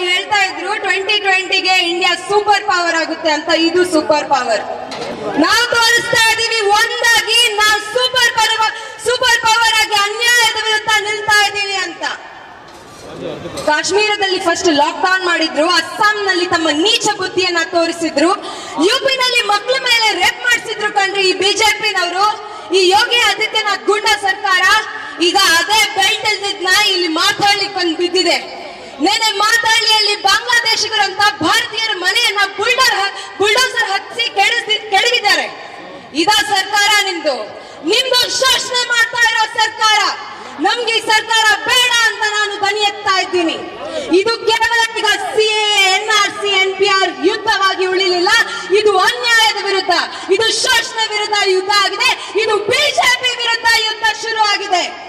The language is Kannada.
ಅವ್ರು ಹೇಳ್ತಾ ಇದ್ರು ಟ್ವೆಂಟಿ ಟ್ವೆಂಟಿಗೆ ಇಂಡಿಯಾ ಸೂಪರ್ ಪವರ್ ಆಗುತ್ತೆ ಅಂತ ಇದು ಸೂಪರ್ ಪವರ್ ನಾವು ತೋರಿಸ್ತಾ ಇದೀವಿ ಒಂದಾಗಿ ನಾವು ಸೂಪರ್ ಪವರ್ ಸೂಪರ್ ಪವರ್ ಆಗಿ ಅನ್ಯಾಯದ ವಿರುದ್ಧ ನಿಲ್ತಾ ಇದೀವಿ ಅಂತ ಕಾಶ್ಮೀರದಲ್ಲಿ ಫಸ್ಟ್ ಲಾಕ್ ಡೌನ್ ಮಾಡಿದ್ರು ಅಸ್ಸಾಂನಲ್ಲಿ ತಮ್ಮ ನೀಚ ಬುದ್ಧಿಯನ್ನ ತೋರಿಸಿದ್ರು ಯುಪಿನಲ್ಲಿ ಮಕ್ಕಳ ಮೇಲೆ ರೇಪ್ ಮಾಡಿಸಿದ್ರು ಕಣ್ರಿ ಈ ಬಿಜೆಪಿನವರು ಈ ಯೋಗಿ ಆದಿತ್ಯನಾಥ್ ಗುಂಡ ಸರ್ಕಾರ ಈಗ ಅದೇ ಬೆಲ್ಟ್ ಇಲ್ದಿದ್ನ ಇಲ್ಲಿ ಮಾತಾಡ್ಲಿಕ್ಕೆ ಬಂದ್ ಬಿದ್ದಿದೆ ನೆನೆ ಮಾತಾಡ್ಲಿಯಲ್ಲಿ ಬಾಂಗ್ಲಾದೇಶಿಗರಂತ ಭಾರತೀಯರ ಮನೆಯನ್ನ ಬುಲ್ಡರ್ ಬುಲ್ಡೋಸರ್ ಹಚ್ಚಿ ಕೆಡಿಸಿ ಕೆಡಗಿದ್ದಾರೆ ಇದ ಸರ್ಕಾರ ನಿಮ್ದು ನಿಮ್ದು ಶೋಷಣೆ ಮಾಡ್ತಾ ಇರೋ ಸರ್ಕಾರ ನಮ್ಗೆ ಈ ಸರ್ಕಾರ ಬೇಡ ಅಂತ ನಾನು ಧ್ವನಿ ಎತ್ತಾ ಇದ್ದೀನಿ ಇದು ಕೇವಲ ಈಗ C N R C N P R ಯುದ್ಧವಾಗಿ ಉಳಿಲಿಲ್ಲ ಇದು ಅನ್ಯಾಯದ ವಿರುದ್ಧ ಇದು ಶೋಷಣೆ ವಿರುದ್ಧ ಯುದ್ಧ ಆಗಿದೆ ಇದು ಬಿಜೆಪಿ ವಿರುದ್ಧ ಯುದ್ಧ ಶುರು ಆಗಿದೆ